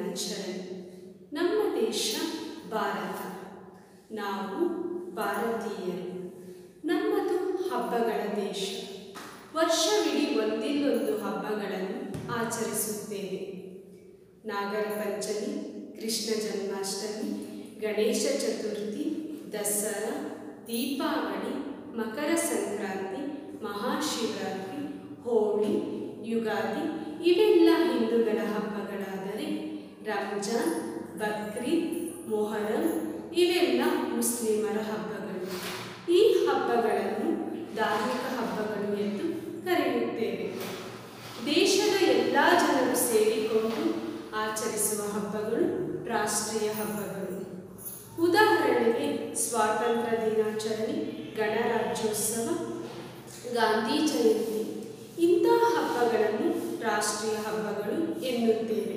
ದಿನಾಚರಣೆ ನಮ್ಮ ದೇಶ ಭಾರತ ನಾವು ಭಾರತೀಯರು ನಮ್ಮದು ಹಬ್ಬಗಳ ದೇಶ ವರ್ಷವಿಡೀ ಒಂದಿಲ್ಲೊಂದು ಹಬ್ಬಗಳನ್ನು ಆಚರಿಸುತ್ತೇವೆ ನಾಗರ ಪಂಚಮಿ ಕೃಷ್ಣ ಜನ್ಮಾಷ್ಟಮಿ ಗಣೇಶ ಚತುರ್ಥಿ ದಸರಾ ದೀಪಾವಳಿ ಮಕರ ಸಂಕ್ರಾಂತಿ ಮಹಾಶಿವರಾತ್ರಿ ಹೋಳಿ ಯುಗಾದಿ ಇವೆಲ್ಲ ಹಿಂದೂಗಳ ಹಬ್ಬಗಳಾದರೆ ರಂಜಾನ್ ಬಕ್ರೀದ್ ಮೊಹರಂ ಇವೆಲ್ಲ ಮುಸ್ಲಿಮರ ಹಬ್ಬಗಳು ಈ ಹಬ್ಬಗಳನ್ನು ಧಾರ್ಮಿಕ ಹಬ್ಬಗಳು ಎಂದು ಕರೆಯುತ್ತೇವೆ ದೇಶದ ಎಲ್ಲ ಜನರು ಸೇರಿಕೊಂಡು ಆಚರಿಸುವ ಹಬ್ಬಗಳು ರಾಷ್ಟ್ರೀಯ ಹಬ್ಬಗಳು ಉದಾಹರಣೆಗೆ ಸ್ವಾತಂತ್ರ್ಯ ದಿನಾಚರಣೆ ಗಣರಾಜ್ಯೋತ್ಸವ ಗಾಂಧಿ ಜಯಂತಿ ಇಂತಹ ಹಬ್ಬಗಳನ್ನು ರಾಷ್ಟ್ರೀಯ ಹಬ್ಬಗಳು ಎನ್ನುತ್ತೇವೆ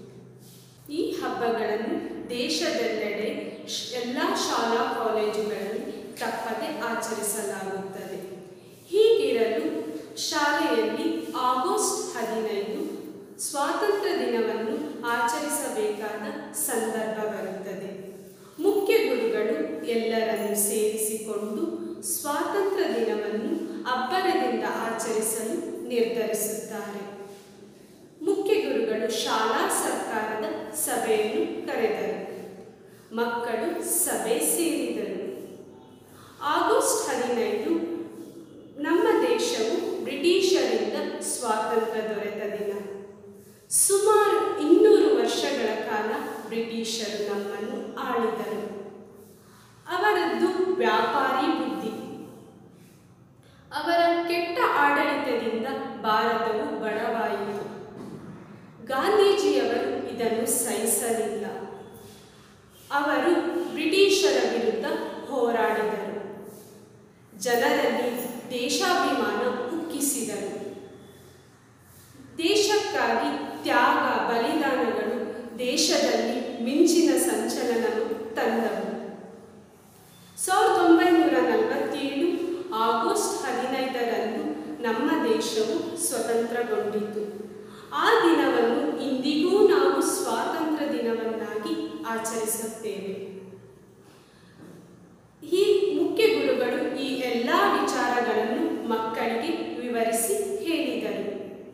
ಈ ಹಬ್ಬಗಳನ್ನು ದೇಶದೆಲ್ಲೆಡೆ ಶ್- ಎಲ್ಲ ಶಾಲಾ ಕಾಲೇಜುಗಳಲ್ಲಿ ತಪ್ಪದೆ ಆಚರಿಸಲಾಗುತ್ತದೆ ಹೀಗಿರಲು ಶಾಲೆಯಲ್ಲಿ ಆಗಸ್ಟ್ ಹದಿನೈದು ಸ್ವಾತಂತ್ರ್ಯ ದಿನವನ್ನು ಆಚರಿಸಬೇಕಾದ ಸಂದರ್ಭ ಬರುತ್ತದೆ ಮುಖ್ಯ ಗುರುಗಳು ಎಲ್ಲರನ್ನು ಸೇರಿಸಿಕೊಂಡು ಸ್ವಾತಂತ್ರ್ಯ ದಿನವನ್ನು ಅಬ್ಬರದಿಂದ ಆಚರಿಸಲು ನಿರ್ಧರಿಸುತ್ತಾರೆ ಮುಖ್ಯ ಗುರುಗಳು ಶಾಲಾ ಸರ್ಕಾರದ ಸಭೆಯನ್ನು ಕರೆದರು ಮಕ್ಕಳು ಸಭೆ ಸೇರಿದರು ಆಗಸ್ಟ್ ಹದಿನೈದು ನಮ್ಮ ದೇಶವು ಬ್ರಿಟಿಷರಿಂದ ಸ್ವಾತಂತ್ರ್ಯ ದೊರೆತ ದಿನ ಸುಮಾರು ಇನ್ನೂರು ವರ್ಷಗಳ ಕಾಲ ಬ್ರಿಟಿಷರು ನಮ್ಮನ್ನು ಆಳಿದರು ಅವರದ್ದು ವ್ಯಾಪಾರಿ ಬುದ್ಧಿ ಅವರ ಕೆಟ್ಟ ಆಡಳಿತದಿಂದ ಭಾರತವು ಬಡವಾಯಿತು ಗಾಂಧೀಜಿಯವರು ಇದನ್ನು ಸಹಿಸಲಿಲ್ಲ ಅವರು ಬ್ರಿಟಿಷರ ವಿರುದ್ಧ ಹೋರಾಡಿದರು ಜನರಲ್ಲಿ ದೇಶಾಭಿಮಾನ ಉಕ್ಕಿಸಿದರು ದೇಶಕ್ಕಾಗಿ ತ್ಯಾಗ ಬಲಿದಾನಗಳು ದೇಶದಲ್ಲಿ ಮಿಂಚಿನ ಸಂಚಲನವು ತಂದವು ಸಾವಿರದ ಒಂಬೈನೂರ ನಲವತ್ತೇಳು ಆಗಸ್ಟ್ ಹದಿನೈದರಂದು ನಮ್ಮ ದೇಶವು ಸ್ವತಂತ್ರಗೊಂಡಿತು ಆ ದಿನವನ್ನು ಇಂದಿಗೂ ನಾವು ಸ್ವಾತಂತ್ರ್ಯ ದಿನವನ್ನಾಗಿ ಆಚರಿಸುತ್ತೇವೆ ಈ ಮುಖ್ಯ ಗುರುಗಳು ಈ ಎಲ್ಲ ವಿಚಾರಗಳನ್ನು ಮಕ್ಕಳಿಗೆ ವಿವರಿಸಿ ಹೇಳಿದರು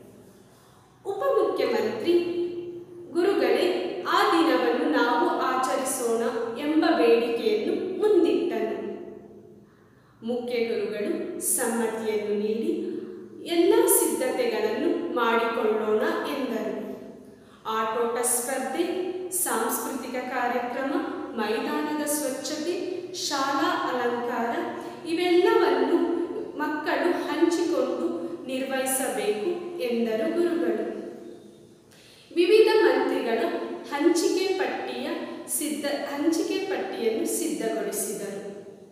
ಉಪಮುಖ್ಯಮಂತ್ರಿ ಗುರುಗಳೇ ಆ ದಿನವನ್ನು ನಾವು ಆಚರಿಸೋಣ ಎಂಬ ಬೇಡಿಕೆಯನ್ನು ಮುಂದಿಟ್ಟನು ಮುಖ್ಯ ಗುರುಗಳು ಸಮ್ಮತಿಯನ್ನು ನೀಡಿ ಎಲ್ಲ ಸಿದ್ಧತೆಗಳನ್ನು ಮಾಡಿಕೊಳ್ಳೋಣ ಎಂದರು ಆಟೋಟ ಸ್ಪರ್ಧೆ ಸಾಂಸ್ಕೃತಿಕ ಕಾರ್ಯಕ್ರಮ ಮೈದಾನದ ಸ್ವಚ್ಛತೆ ಶಾಲಾ ಅಲಂಕಾರ ಇವೆಲ್ಲವನ್ನು ಮಕ್ಕಳು ಹಂಚಿಕೊಂಡು ನಿರ್ವಹಿಸಬೇಕು ಎಂದರು ಗುರುಗಳು ವಿವಿಧ ಮಂತ್ರಿಗಳ ಹಂಚಿಕೆ ಪಟ್ಟಿಯ ಸಿದ್ಧ ಹಂಚಿಕೆ ಪಟ್ಟಿಯನ್ನು ಸಿದ್ಧಗೊಳಿಸಿದರು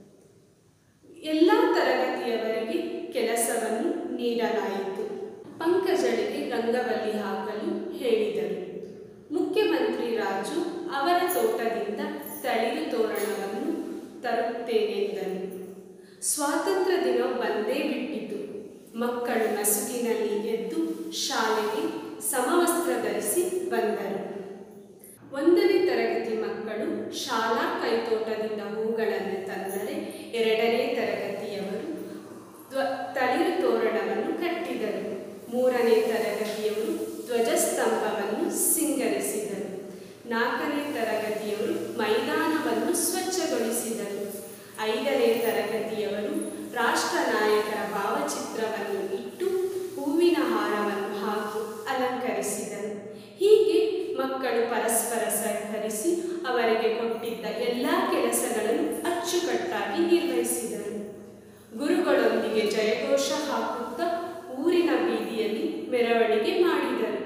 ಎಲ್ಲ ತರಗತಿಯವರಿಗೆ ಕೆಲಸವನ್ನು ನೀಡಲಾಯಿತು ಪಂಕಜಳಿಗೆ ರಂಗವಲ್ಲಿ ಹಾಕಲು ಹೇಳಿದರು ಮುಖ್ಯಮಂತ್ರಿ ರಾಜು ಅವರ ತೋಟದಿಂದ ತಳಿರು ತೋರಣವನ್ನು ತರುತ್ತೇನೆಂದನು ಸ್ವಾತಂತ್ರ್ಯ ದಿನ ಬಂದೇ ಬಿಟ್ಟಿತು ಮಕ್ಕಳು ನಸುಕಿನಲ್ಲಿ ಎದ್ದು ಶಾಲೆಗೆ ಸಮವಸ್ತ್ರ ಧರಿಸಿ ಬಂದರು ಒಂದನೇ ತರಗತಿ ಮಕ್ಕಳು ಶಾಲಾ ಕೈತೋಟದಿಂದ ಹೂಗಳನ್ನು ತಂದರೆ ಎರಡನೇ ತರಗತಿಯವರು ಧ್ವ ತಳಿರು ತೋರಣವನ್ನು ಕಟ್ಟಿದರು ಮೂರನೇ ತರಗತಿಯವರು ಧ್ವಜಸ್ತಂಭವನ್ನು ಸಿಂಗರಿಸಿದರು ನಾಲ್ಕನೇ ತರಗತಿಯವರು ಮೈದಾನವನ್ನು ಸ್ವಚ್ಛಗೊಳಿಸಿದರು ಐದನೇ ತರಗತಿಯವರು ರಾಷ್ಟ್ರ ನಾಯಕರ ಭಾವಚಿತ್ರವನ್ನು ಇಟ್ಟು ಹೂವಿನ ಹಾರವನ್ನು ಹಾಕಿ ಅಲಂಕರಿಸಿದರು ಹೀಗೆ ಮಕ್ಕಳು ಪರಸ್ಪರ ಸಹಕರಿಸಿ ಅವರಿಗೆ ಕೊಟ್ಟಿದ್ದ ಎಲ್ಲ ಕೆಲಸಗಳನ್ನು ಅಚ್ಚುಕಟ್ಟಾಗಿ ನಿರ್ವಹಿಸಿದರು ಗುರುಗಳೊಂದಿಗೆ ಜಯಘೋಷ ಹಾಕುತ್ತಾ ಊರಿನ ಬೀದಿಯಲ್ಲಿ ಮೆರವಣಿಗೆ ಮಾಡಿದರು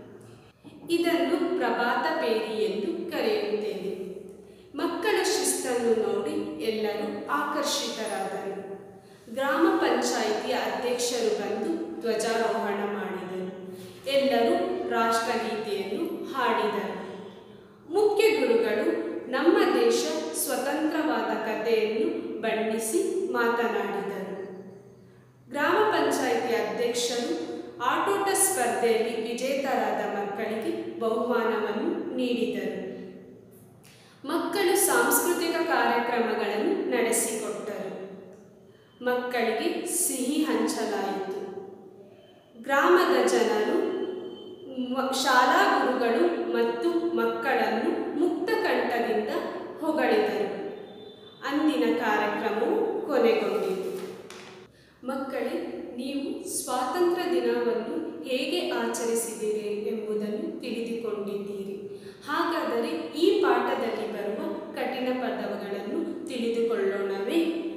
ಇದನ್ನು ಪ್ರಭಾತ ಪೇರಿ ಎಂದು ಕರೆಯುತ್ತೇವೆ ಮಕ್ಕಳ ಶಿಸ್ತನ್ನು ನೋಡಿ ಎಲ್ಲರೂ ಆಕರ್ಷಿತರಾದರು ಗ್ರಾಮ ಪಂಚಾಯಿತಿಯ ಅಧ್ಯಕ್ಷರು ಬಂದು ಧ್ವಜಾರೋಹಣ ಮಾಡಿದರು ಎಲ್ಲರೂ ರಾಷ್ಟ್ರಗೀತೆಯನ್ನು ಹಾಡಿದರು ಮುಖ್ಯ ಗುರುಗಳು ನಮ್ಮ ದೇಶ ಸ್ವತಂತ್ರವಾದ ಕಥೆಯನ್ನು ಬಣ್ಣಿಸಿ ಮಾತನಾಡಿದರು ಗ್ರಾಮ ಪಂಚಾಯಿತಿ ಅಧ್ಯಕ್ಷರು ಆಟೋಟ ಸ್ಪರ್ಧೆಯಲ್ಲಿ ವಿಜೇತರಾದ ಮಕ್ಕಳಿಗೆ ಬಹುಮಾನವನ್ನು ನೀಡಿದರು ಮಕ್ಕಳು ಸಾಂಸ್ಕೃತಿಕ ಕಾರ್ಯಕ್ರಮಗಳನ್ನು ನಡೆಸಿಕೊಟ್ಟರು ಮಕ್ಕಳಿಗೆ ಸಿಹಿ ಹಂಚಲಾಯಿತು ಗ್ರಾಮದ ಜನರು ಮ- ಶಾಲಾ ಗುರುಗಳು ಮತ್ತು ಮಕ್ಕಳನ್ನು ಮುಕ್ತ ಕಂಠದಿಂದ ಹೊಗಳಿದರು ಅಂದಿನ ಕಾರ್ಯಕ್ರಮವು ಕೊನೆಗೊಂಡಿತು ಮಕ್ಕಳೇ ನೀವು ಸ್ವಾತಂತ್ರ್ಯ ದಿನವನ್ನು ಹೇಗೆ ಆಚರಿಸಿದಿರಿ ಎಂಬುದನ್ನು ತಿಳಿದುಕೊಂಡಿದ್ದೀರಿ ಹಾಗಾದರೆ ಈ ಪಾಠದಲ್ಲಿ ಬರುವ ಕಠಿಣ ಪದಗಳನ್ನು ತಿಳಿದುಕೊಳ್ಳೋಣವೇ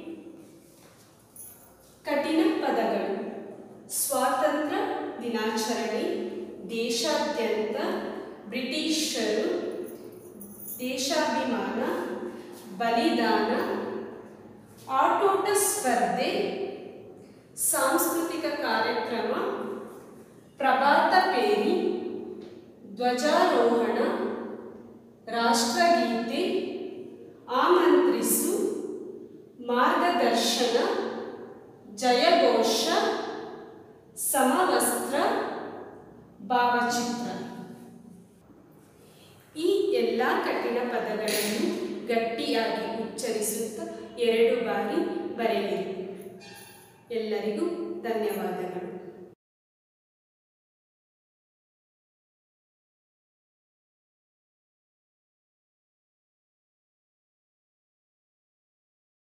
ಕಠಿಣ ಪದಗಳು ಸ್ವಾತಂತ್ರ್ಯ ದಿನಾಚರಣೆ ದೇಶಾದ್ಯಂತ ಬ್ರಿಟಿಷರು ದೇಶಾಭಿಮಾನ ಬಲಿದಾನ ಆಟೋಟ ಸ್ಪರ್ಧೆ ಸಾಂಸ್ಕೃತಿಕ ಕಾರ್ಯಕ್ರಮ ಪ್ರಭಾತ ಪೇರಿ ಧ್ವಜಾರೋಹಣ ರಾಷ್ಟ್ರಗೀತೆ ಆಮಂತ್ರಿಸು ಮಾರ್ಗದರ್ಶನ ಜಯಘೋಷ ಸಮವಸ್ತ್ರ ಭಾವಚಿತ್ರ ಈ ಎಲ್ಲ ಕಠಿಣ ಪದಗಳನ್ನು ಗಟ್ಟಿಯಾಗಿ ಉಚ್ಚರಿಸುತ್ತಾ ಎರಡು ಬಾರಿ ಬರೆಯಿರಿ ಎಲ್ಲರಿಗೂ ಧನ್ಯವಾದಗಳು